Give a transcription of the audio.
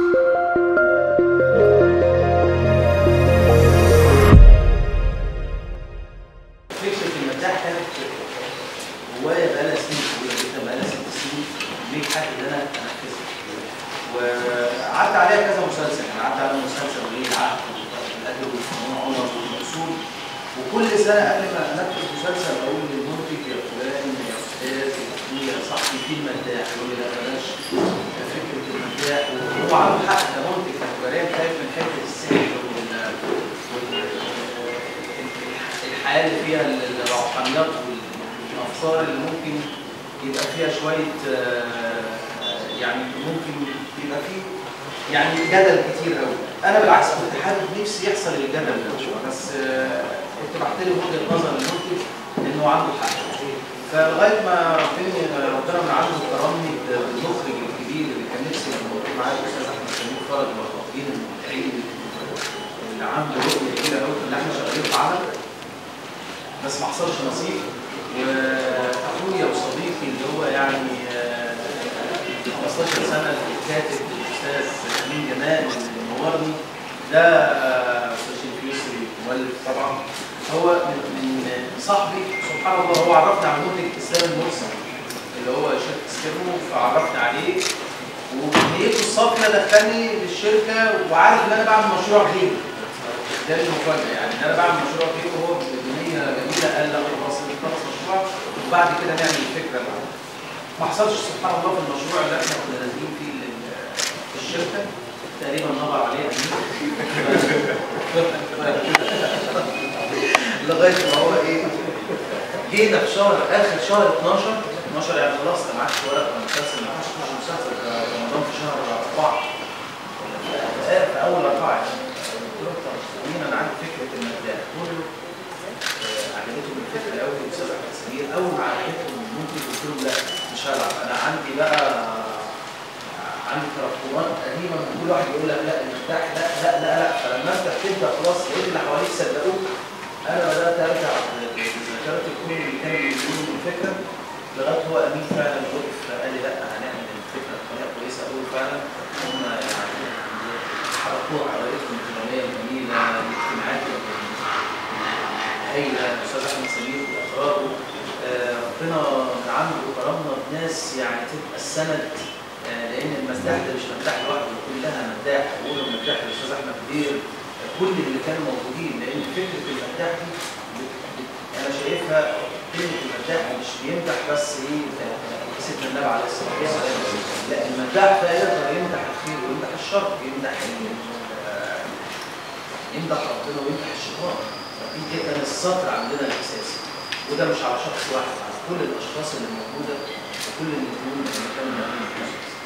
فكره المداح كانت جوايا بقالها سنين طويله جدا بقالها ست سنين ليه حاجه ان انا انفذها وقعدت عليها كذا مسلسل يعني قعدت على مسلسل ولي العهد والادب والفنون عمر والاصول وكل سنه قبل ما انفذ مسلسل اقول للمنتج يا فلان يا استاذ يا اخوي يا صاحبي في المداح يقول لي لا بلاش فكره المداح وهو عنده حق كمنتج كتجاريا خايف من حته السحر وال وال- الحياه اللي فيها الروحانيات والافكار اللي ممكن يبقى فيها شويه آه، يعني ممكن يبقى فيه يعني جدل كتير قوي انا بالعكس كنت حابب نفسي يحصل الجدل ده بس آه، كنت بحترم وجهه نظر المنتج انه عنده حق فلغايه ما ربنا ربنا من عنده كرمني بالمخرج الكبير اللي كان نفسي لما كنت معايا الاستاذ احمد سمير فرج والمخرجين المبدعين اللي عنده رؤيه كبيره قوي ان احنا شغالين في عمل بس ما حصلش نصيب واخويا وصديقي اللي هو يعني آه، 15 سنه الكاتب الاستاذ امين جمال اللي منورني ده آه، استاذ شريف يسري مؤلف طبعا هو من من صاحبي سبحان الله هو عرفني على المنتج اسلام المرسل اللي هو شركه سكيرمو فعرفني عليه ونيته الصافيه دخلني للشركه وعارف ان انا بعمل مشروع غيره ده المفاجاه يعني ان انا بعمل مشروع غيره وهو بنيه جميله قال لا خلاص نخلص مشروع وبعد كده نعمل الفكره بقى ما حصلش سبحان الله في المشروع اللي احنا كنا نازلين فيه لل- في الشركه تقريبا نظر عليه أمين. لغايه ما هو ايه جينا في شهر اخر شهر 12 12 يعني خلاص ما عادش ورق ولا مسلسل ما عادش مش مسلسل ده رمضان في شهر 4 في اول اربعه يعني قلت له طب مين انا عندي فكره المبدأ كله آه، عجبتهم الفكره قوي واستاذ احمد سمير اول ما عجبتهم المنتج قلت لهم لا مش هلعب انا عندي بقى عندي تراكمات قديمه من كل واحد يقول لك لا المفتاح لا لا لا لا فلما انت بتبدا خلاص لقيت اللي حواليك صدقوك انا بدات ارجع بذاكره الكل اللي كانوا بيقولوا الفكره لغايه هو امين فعلا وقف قال لي لا هنعمل الفكره بطريقه كويسه قوي فعلا هم يعني حركوها حركتهم الدراميه الجميله الاجتماعات هايله الاستاذ احمد سمير واخراجه آه، ربنا من عنده كرمنا بناس يعني تبقى السند آه، لان المداح ده مش مداح لوحده كلها مداح اقول مداح الاستاذ احمد كبير آه، كل اللي كانوا موجودين لان فكره المداح دي بت- بت- انا شايفها كلمه المداح مش بيمدح بس ايه آه، سيدنا النبي عليه الصلاه والسلام لا المداح ده يقدر يمدح الخير ويمدح الشر يمدح ال- آه، يمدح ربنا ويمدح الشيطان فدي دي كان السطر عندنا الاساسي وده مش على شخص واحد على كل الاشخاص اللي موجوده وكل النجوم اللي كانوا موجودين في المسلسل